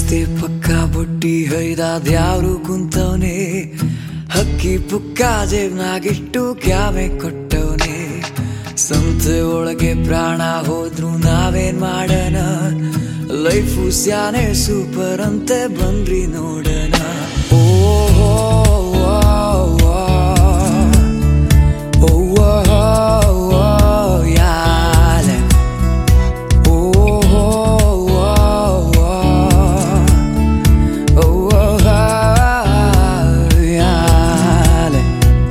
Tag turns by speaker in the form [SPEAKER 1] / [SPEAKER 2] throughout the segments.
[SPEAKER 1] ರಸ್ತೆ ಪಕ್ಕ ಬುಟ್ಟಿ ಹೈದಾದ್ಯಾವ್ರು ಕುಂತವನೆ ಹಕ್ಕಿ ಪುಕ್ಕ ಜೇಬ್ನಾಗಿಟ್ಟು ಕ್ಯಾಮೆ ಕೊಟ್ಟವನೆ ಸಂತೆ ಒಳಗೆ ಪ್ರಾಣ ಹೋದ್ರು ನಾವೇನ್ ಮಾಡೋಣ ಲೈಫು ಸ್ಯಾನೆ ಸೂಪರ್ ಅಂತೆ ಬನ್ರಿ ನೋಡೋಣ ಓ ಓ, ಓ, ಓ. ಓ, ಓ, ಓ, ಯಾಲೆ. ಓ, ಓ, ಓ, ಓ. ಓ, ಓ, ಯಾಲೆ.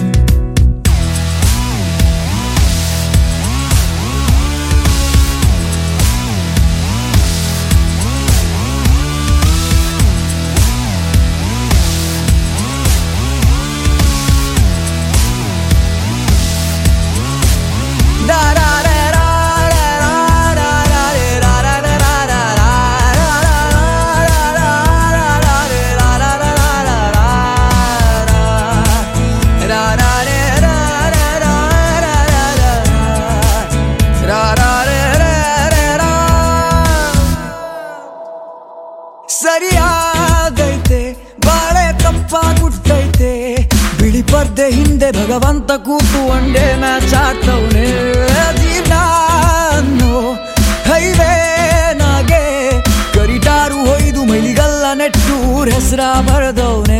[SPEAKER 1] ಸರಿಯಾಗೈತೆ ಬಾಳೆ ಕಪ್ಪ ಗುಟ್ಟೈತೆ ಬಿಳಿ ಪರ್ದೆ ಹಿಂದೆ ಭಗವಂತ ಕೂತು ಒಂಡೆ ಮ್ಯಾಚ್ ಆಡ್ತವನೆ ಜೀವನ ಅನ್ನೋ ಹೈವೇನಾಗೆ ಕರಿಟಾರು ಹೊಯ್ದು ಮೈಲಿಗಲ್ಲ ನೆಟ್ಟು ಊರ್ ಹೆಸರ ಬರೆದವನೆ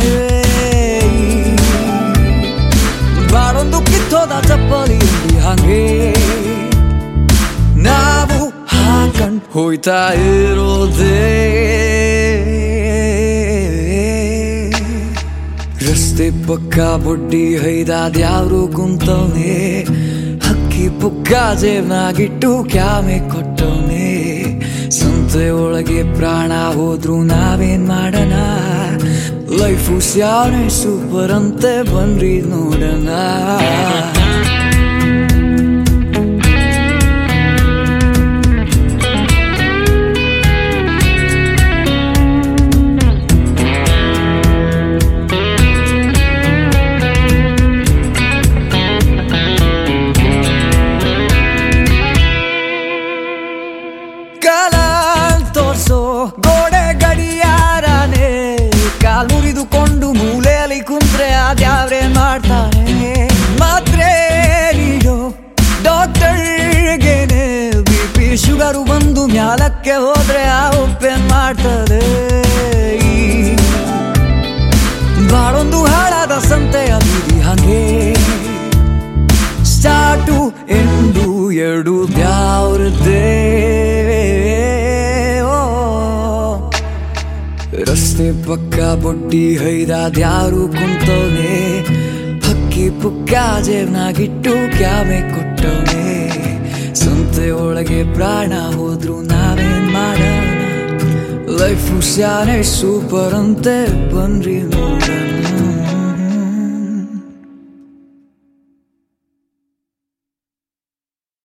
[SPEAKER 1] ಬಾಳೊಂದು ಕಿತ್ತೋದ ಚಪ್ಪಲಿ ಹಂಗೆ ನಾವು ಹಾಕಂಡ್ ಹೋಯ್ತಾ ಇರೋದೇ ರಸ್ತೆ ಪಕ್ಕ ಬುಡ್ಡಿ ಹೈದಾದ್ಯಾವ್ರು ಕುಂತವನೆ ಹಕ್ಕಿ ಪುಕ್ಕ ಜೇಬ್ನಾಗಿಟ್ಟು ಕ್ಯಾಮೆ ಕೊಟ್ಟವನೆ ಸಂತೆ ಒಳಗೆ ಪ್ರಾಣ ಹೋದ್ರು ನಾವೇನ್ ಮಾಡೋಣ ಲೈಫು ಸ್ಯಾನೆ ಸೂಪರ್ ಅಂತೆ ಬನ್ರಿ ನೋಡೋಣ ಕಾಲ ತೋರ್ಸೋ ಗೋಡೆ ಗಡಿಯಾರನೆ ಕಾಲ್ ಮುರಿದುಕೊಂಡು ಮೂಲೆಯಲ್ಲಿ ಕುಂತ್ರೆ ಅದ್ಯಾವ್ರೆ ಮಾಡ್ತಾನೆ ಮಾತ್ರೆ ನೀಡೋ ಡಾಕ್ಟರ್ಗೆನೆ ಬಿ ಪಿ ಶುಗರು ಬಂದು ಮ್ಯಾಲಕ್ಕೆ ಹೋದ್ರೆ ಆ ಉಪ್ಪೇನ್ ಮಾಡ್ತದೆ ಬಾಳೊಂದು ಹಾಳಾದ ಸಂತೆಯ ಬೀದಿ ಹಂಗೆ ಸ್ಟಾರ್ಟು ಎಂದು ಎರಡು ದ್ಯಾವ್ರದ್ದೇ ಓ. ರಸ್ತೆ ಪಕ್ಕ ಬೊಟ್ಟಿ ಹೈದಾದ್ಯಾರು ಕುಂತವನೆ ಹಕ್ಕಿ ಪುಕ್ಕ ಜೇಬ್ನಾಗಿಟ್ಟು ಕ್ಯಾಮೆ ಕೊಟ್ಟವನೆ ಸಂತೆ ಒಳಗೆ ಪ್ರಾಣ ಹೋದ್ರು ನಾವೇನ್ ಮಾಡೋಣ ಲೈಫು ಸ್ಯಾನೆ ಸೂಪರ್ ಅಂತೆ ಬನ್ರಿ ನೋಡೋಣ